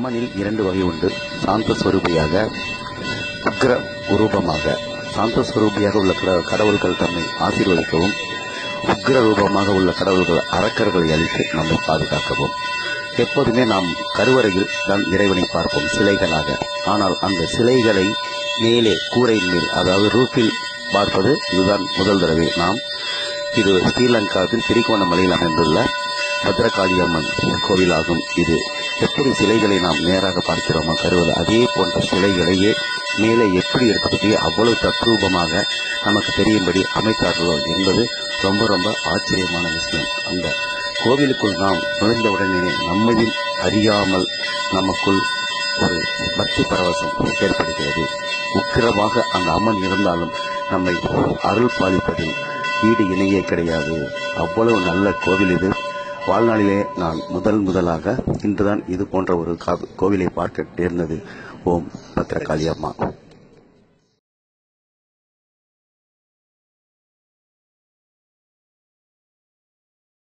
அம்மனில் இரண்டு வகை உண்டு சாந்த ஸ்வரூபியாக உக்ர உரூபமாக சாந்த ஸ்வரூபியாக உள்ள கட- கடவுள்கள் தம்மை ஆசீர்வதிக்கவும் உக்ர ரூபமாக உள்ள கடவுள்கள் அரக்கர்களை அழித்து நம்மை பாதுகாக்கவும் எப்போதுமே நாம் கருவறையில் தான் இறைவனை பார்ப்போம் சிலைகளாக ஆனால் அந்த சிலைகளை மேலே கூரையின் மேல் அதாவது ரூஃபில் பார்ப்பது இதுதான் முதல் தடவை நாம் இது ஸ்ரீலங்காவில் திரிகோணமலையில் அமைந்துள்ள பத்ரகாளி அம்மன் கோவிலாகும் இது எப்படி சிலைகளை நாம் நேராக பார்க்கிறோமோ கருவில் அதே போன்ற சிலைகளையே மேலே எப்படி இருக்கிறது அவ்வளவு தத்ரூபமாக நமக்கு தெரியும்படி அமைத்தார்களோ என்பது ரொம்ப ரொம்ப ஆச்சரியமான விஷயம் அந்த கோவிலுக்குள் நாம் நுழைந்தவுடனே நம்மையும் அறியாமல் நமக்குள் ஒரு பக்தி பரவசம் ஏற்படுகிறது உக்கிரமாக அந்த அம்மன் இருந்தாலும் நம்மை அருள் பாலிப்பதில் ஈடு இணையே கிடையாது அவ்வளவு நல்ல கோவில் இது வாழ்நாளிலே நான் முதல் முதலாக இன்றுதான் இது போன்ற ஒரு கா- கோவிலை பார்க்க நேர்ந்தது ஓம் பத்ரகாளி அம்மா